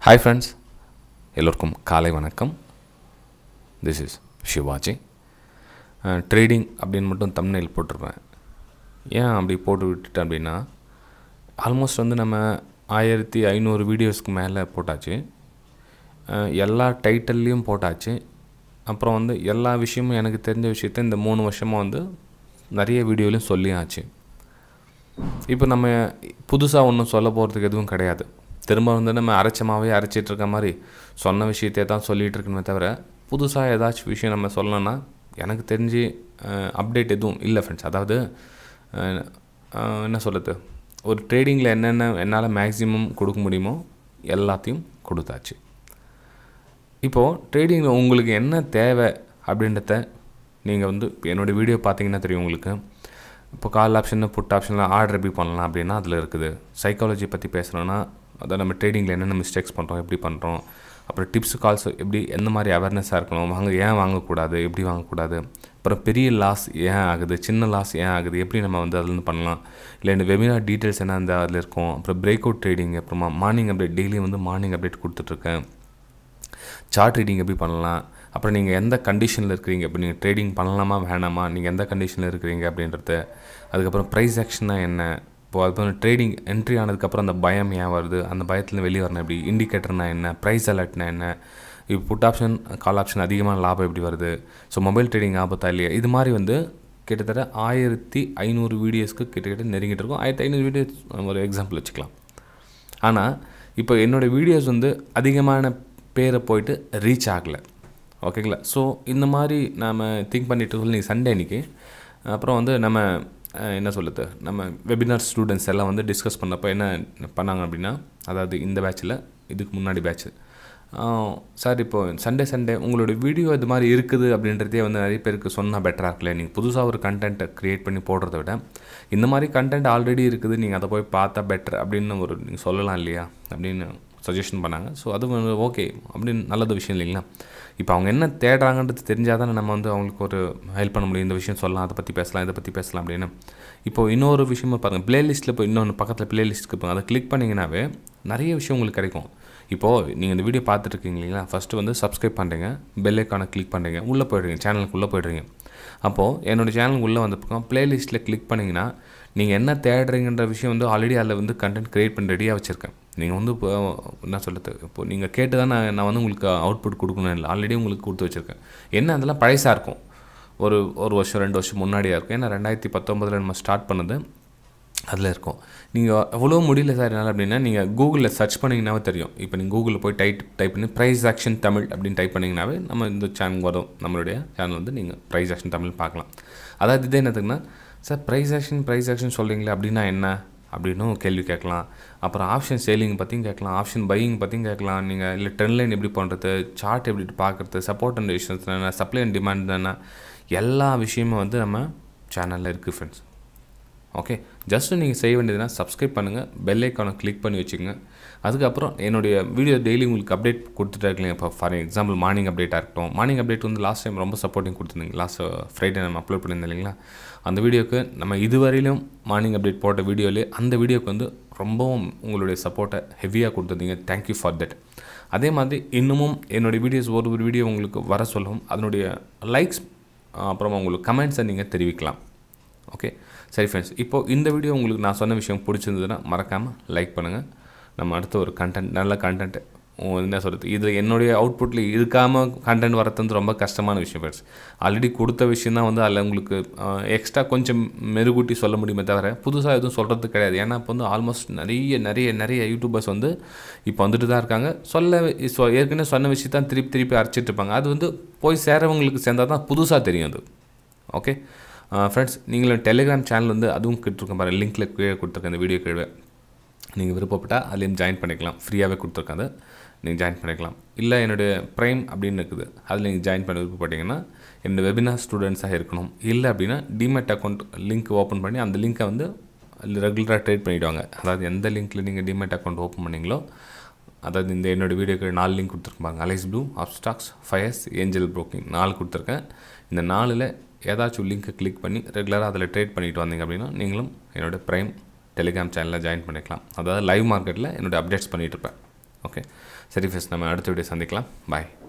hi friends எல்லோருக்கும் காலை வணக்கம் திஸ் இஸ் சிவாஜி ட்ரேடிங் அப்படின்னு மட்டும் தம்னைல் போட்டிருப்பேன் ஏன் அப்படி போட்டு விட்டுட்டேன் அப்படின்னா ஆல்மோஸ்ட் வந்து நம்ம ஆயிரத்தி ஐநூறு வீடியோஸ்க்கு மேலே போட்டாச்சு அஹ் எல்லா டைட்டில்லையும் போட்டாச்சு அப்புறம் வந்து எல்லா விஷயமும் எனக்கு தெரிஞ்ச விஷயத்த இந்த மூணு வருஷமாக வந்து நிறைய வீடியோலையும் சொல்லியாச்சு இப்போ நம்ம புதுசாக ஒன்றும் சொல்ல போகிறதுக்கு எதுவும் கிடையாது திரும்ப வந்து நம்ம அரைச்சமாகவே அரைச்சிட்டு இருக்க மாதிரி சொன்ன விஷயத்தையே தான் சொல்லிகிட்டு இருக்கணுமே தவிர புதுசாக ஏதாச்சும் விஷயம் நம்ம சொல்லணும்னா எனக்கு தெரிஞ்சு அப்டேட் எதுவும் இல்லை ஃப்ரெண்ட்ஸ் அதாவது அஹ், அஹ், என்ன சொல்கிறது ஒரு ட்ரேடிங்கில் என்னென்ன என்னால் மேக்ஸிமம் கொடுக்க முடியுமோ எல்லாத்தையும் கொடுத்தாச்சு இப்போது ட்ரேடிங்கில் உங்களுக்கு என்ன தேவை அப்படின்றத நீங்கள் வந்து என்னோடய வீடியோ பார்த்தீங்கன்னா தெரியும் உங்களுக்கு இப்போ கால் ஆப்ஷன் புட் ஆப்ஷனில் ஆர்டர் எப்படி பண்ணலாம் அப்படின்னா அதில் இருக்குது சைக்காலஜி பற்றி பேசுகிறோன்னா அதை நம்ம ட்ரேடிங்கில் என்னென்ன மிஸ்டேக்ஸ் பண்ணுறோம் எப்படி பண்ணுறோம் அப்புறம் டிப்ஸ் கால்ஸ் எப்படி எந்த மாதிரி அவேர்னஸாக இருக்கணும் வாங்க ஏன் வாங்கக்கூடாது எப்படி வாங்கக்கூடாது அப்புறம் பெரிய லாஸ் ஏன் ஆகுது சின்ன லாஸ் ஏன் ஆகுது எப்படி நம்ம வந்து அதுலேருந்து பண்ணலாம் இல்லை இந்த வெபினார் டீட்டெயில்ஸ் என்ன அந்த அதில் இருக்கும் அப்புறம் பிரேக் அவுட் ட்ரேடிங் அப்புறமா மார்னிங் அப்டேட் டெய்லி வந்து மார்னிங் அப்டேட் கொடுத்துட்ருக்கேன் சார்ட் ரீடிங் எப்படி பண்ணலாம் அப்புறம் நீங்கள் எந்த கண்டிஷனில் இருக்கிறீங்க இப்போ நீங்கள் ட்ரேடிங் பண்ணலாமா வேணாமா நீங்கள் எந்த கண்டிஷனில் இருக்கிறீங்க அப்படின்றது அதுக்கப்புறம் ப்ரைஸ் ஆக்ஷன்னா என்ன இப்போ அதுக்கப்புறம் ட்ரேடிங் என்ட்ரி ஆனதுக்கப்புறம் அந்த பயம் ஏன் வருது அந்த பயத்தில் வெளியே வரணும் எப்படி இண்டிகேட்டர்னா என்ன ப்ரைஸ் அலர்ட்னா என்ன இப்போ புட் ஆப்ஷன் கால் ஆப்ஷன் அதிகமான லாபம் எப்படி வருது ஸோ மொபைல் ட்ரேடிங் ஆபத்தா இல்லையா இது மாதிரி வந்து கிட்டத்தட்ட ஆயிரத்தி ஐநூறு வீடியோஸ்க்கு கிட்டத்தட்ட நெருங்கிட்டு இருக்கும் ஆயிரத்தி ஐநூறு வீடியோஸ் ஒரு எக்ஸாம்பிள் வச்சுக்கலாம் ஆனால் இப்போ என்னோடய வீடியோஸ் வந்து அதிகமான பேரை போயிட்டு ரீச் ஆகலை ஓகேங்களா ஸோ இந்த மாதிரி நாம் திங்க் பண்ணிட்டு சொல்லி சண்டே அன்றைக்கி அப்புறம் வந்து நம்ம அஹ், என்ன சொல்லுது நம்ம வெபினார் ஸ்டூடெண்ட்ஸ் எல்லாம் வந்து டிஸ்கஸ் பண்ணப்போ என்ன பண்ணாங்க அப்படின்னா அதாவது இந்த பேட்சில் இதுக்கு முன்னாடி பேட்ச் சார் இப்போ சண்டே சண்டே உங்களோட வீடியோ இது மாதிரி இருக்குது அப்படின்றதே வந்து நிறைய பேருக்கு சொன்னால் பெட்டராக இருக்கல நீங்கள் புதுசாக ஒரு கண்டென்ட்டை க்ரியேட் பண்ணி போடுறத விட இந்த மாதிரி கண்டென்ட் ஆல்ரெடி இருக்குது நீங்கள் அதை போய் பார்த்தா பெட்டர் அப்படின்னு ஒரு நீங்கள் சொல்லலாம் இல்லையா அப்படின்னு சஜஷன் பண்ணாங்க ஸோ அது வந்து ஓகே அப்படின்னு நல்லது விஷயம் இல்லைங்களா இப்போ அவங்க என்ன தேடுறாங்கன்றது தெரிஞ்சால் தானே நம்ம வந்து அவங்களுக்கு ஒரு ஹெல்ப் பண்ண முடியும் இந்த விஷயம் சொல்லலாம் அதை பற்றி பேசலாம் இதை பற்றி பேசலாம் அப்படின்னு இப்போ இன்னொரு விஷயமா பாருங்கள் ப்ளேலிஸ்ட்டில் இப்போ இன்னொன்று பக்கத்தில் ப்ளேலிஸ்ட்டுக்கு இப்போ அதை கிளிக் பண்ணிங்கனாவே நிறைய விஷயம் உங்களுக்கு கிடைக்கும் இப்போது நீங்கள் இந்த வீடியோ பார்த்துட்டு இருக்கீங்க இல்லைங்களா ஃபஸ்ட்டு வந்து சப்ஸ்கிரைப் பண்ணுறீங்க பெல் ஐக்கானை கிளிக் பண்ணுறீங்க உள்ளே போய்டுறீங்க சேனலுக்கு உள்ளே போய்டுறீங்க அப்போது என்னோடய சேனலுக்கு உள்ளே வந்த பக்கம் ப்ளேலிஸ்ட்டில் கிளிக் பண்ணிங்கன்னா நீங்கள் என்ன தேடுறீங்கன்ற விஷயம் வந்து ஆல்ரெடி அதில் வந்து கண்டென்ட் க்ரியேட் பண்ணி ரெடியாக வச்சுருக்கேன் நீங்கள் வந்து இப்போ என்ன சொல்கிறது இப்போ நீங்கள் கேட்டு தான் நான் நான் வந்து உங்களுக்கு அவுட்புட் கொடுக்கணும் இல்லை ஆல்ரெடி உங்களுக்கு கொடுத்து வச்சுருக்கேன் என்ன அதெல்லாம் பழசாக இருக்கும் ஒரு ஒரு வருஷம் ரெண்டு வருஷம் முன்னாடியாக இருக்கும் ஏன்னா ரெண்டாயிரத்தி பத்தொம்பதில் நம்ம ஸ்டார்ட் பண்ணது அதில் இருக்கும் நீங்கள் எவ்வளோ முடியல சார் என்னால் அப்படின்னா நீங்கள் கூகுளில் சர்ச் பண்ணிங்கனாவே தெரியும் இப்போ நீங்கள் கூகுளில் போய் டைப் டைப் பண்ணி ப்ரைஸ் ஆக்ஷன் தமிழ் அப்படின்னு டைப் பண்ணிங்கனாவே நம்ம இந்த சேனல் வரும் நம்மளுடைய சேனல் வந்து நீங்கள் ப்ரைஸ் ஆக்ஷன் தமிழ் பார்க்கலாம் அதாவது இது என்னதுன்னா sir price action price action சொல்கிறீங்களே அப்படின்னா என்ன அப்படின்னும் கேள்வி கேட்கலாம் அப்புறம் ஆப்ஷன் சேலிங் பற்றியும் கேட்கலாம் ஆப்ஷன் பையிங் பற்றியும் கேட்கலாம் நீங்கள் இல்லை ட்ரெண்ட் லைன் எப்படி பண்ணுறது சார்ட் எப்படி பார்க்குறது சப்போர்ட் அண்ட் விஷன்ஸ் என்ன சப்ளை அண்ட் டிமாண்ட் என்ன எல்லா விஷயமும் வந்து நம்ம சேனலில் இருக்குது ஃப்ரெண்ட்ஸ் ஓகே ஜஸ்ட் நீங்கள் செய்ய வேண்டியதுனா சப்ஸ்கிரைப் பண்ணுங்கள் பெல் ஐக்கானை கிளிக் பண்ணி வச்சுக்கோங்க அதுக்கப்புறம் என்னுடைய வீடியோ டெய்லி உங்களுக்கு அப்டேட் கொடுத்துட்டே இருக்கீங்க இப்போ ஃபார் எக்ஸாம்பிள் மார்னிங் அப்டேட்டாக இருக்கட்டும் மார்னிங் அப்டேட் வந்து லாஸ்ட் டைம் ரொம்ப சப்போர்ட்டிங் கொடுத்துருந்தீங்க லாஸ்ட் ஃப்ரைடே நம்ம அப்லோட் பண்ணியிருந்தோம் இல்லைங்களா அந்த வீடியோக்கு நம்ம இதுவரையிலும் மார்னிங் அப்டேட் போட்ட வீடியோலே அந்த வீடியோக்கு வந்து ரொம்பவும் உங்களுடைய சப்போர்ட்டை ஹெவியாக கொடுத்துருந்தீங்க தேங்க்யூ ஃபார் தட் அதே மாதிரி இன்னமும் என்னுடைய வீடியோஸ் ஒரு ஒரு வீடியோ உங்களுக்கு வர சொல்லவும் அதனுடைய லைக்ஸ் அப்புறமா உங்களுக்கு கமெண்ட்ஸை நீங்கள் தெரிவிக்கலாம் ஓகே சரி ஃப்ரெண்ட்ஸ் இப்போது இந்த வீடியோ உங்களுக்கு நான் சொன்ன விஷயம் பிடிச்சிருந்ததுன்னா மறக்காமல் லைக் பண்ணுங்கள் நம்ம அடுத்த ஒரு கண்டென்ட் நல்ல கண்டென்ட் என்ன சொல்கிறது இதில் என்னுடைய அவுட்புட்டில் இருக்காமல் கண்டென்ட் வரது வந்து ரொம்ப கஷ்டமான விஷயம் ஃப்ரெண்ட்ஸ் ஆல்ரெடி கொடுத்த விஷயம் தான் வந்து அதில் உங்களுக்கு எக்ஸ்ட்ரா கொஞ்சம் மெருகூட்டி சொல்ல முடியுமே தவிர புதுசாக எதுவும் சொல்கிறது கிடையாது ஏன்னா இப்போ வந்து ஆல்மோஸ்ட் நிறைய நிறைய நிறைய யூடியூபர்ஸ் வந்து இப்போ வந்துட்டு தான் இருக்காங்க சொல்ல சொ ஏற்கனவே சொன்ன விஷயத்தான் திருப்பி திருப்பி அரைச்சிட்டு இருப்பாங்க அது வந்து போய் சேரவங்களுக்கு சேர்ந்தால் தான் புதுசாக தெரியும் அது ஓகே ஃப்ரெண்ட்ஸ் நீங்களும் டெலிகிராம் சேனல் வந்து அதுவும் கொடுத்துருக்கேன் பாருங்கள் லிங்க்கில் கீழே கொடுத்துருக்கேன் இந்த வீடியோ கீழே நீங்கள் விருப்பப்பட்டால் அதுலேயும் ஜாயின் பண்ணிக்கலாம் ஃப்ரீயாகவே கொடுத்துருக்கேன் அதை நீங்கள் ஜாயின் பண்ணிக்கலாம் இல்லை என்னுடைய ப்ரைம் அப்படின்னு இருக்குது அதில் நீங்கள் ஜாயின் பண்ண விருப்பப்பட்டீங்கன்னா என்னோடய வெபினார் ஸ்டூடெண்ட்ஸாக இருக்கணும் இல்லை அப்படின்னா டிமெட் அக்கௌண்ட் லிங்க் ஓப்பன் பண்ணி அந்த லிங்க்கை வந்து ரெகுலராக ட்ரேட் பண்ணிவிடுவாங்க அதாவது எந்த லிங்க்கில் நீங்கள் டிமெட் அக்கௌண்ட் ஓப்பன் பண்ணீங்களோ அதாவது இந்த என்னோடய வீடியோக்கு நாலு லிங்க் கொடுத்துருப்பாங்க Alice Blue stocks Fyers Angel broking நாலு கொடுத்துருக்கேன் இந்த நாலில் ஏதாச்சும் லிங்க்கை கிளிக் பண்ணி ரெகுலராக அதில் ட்ரேட் பண்ணிட்டு வந்தீங்க அப்படின்னா நீங்களும் என்னோடய ப்ரைம் டெலிகிராம் சேனலில் ஜாயின் பண்ணிக்கலாம் அதாவது லைவ் மார்க்கெட்டில் என்னோடய அப்டேட்ஸ் பண்ணிகிட்டு இருப்பேன் ஓகே சரி ஃபஸ்ட் நம்ம அடுத்த வீடியோ சந்திக்கலாம் பாய்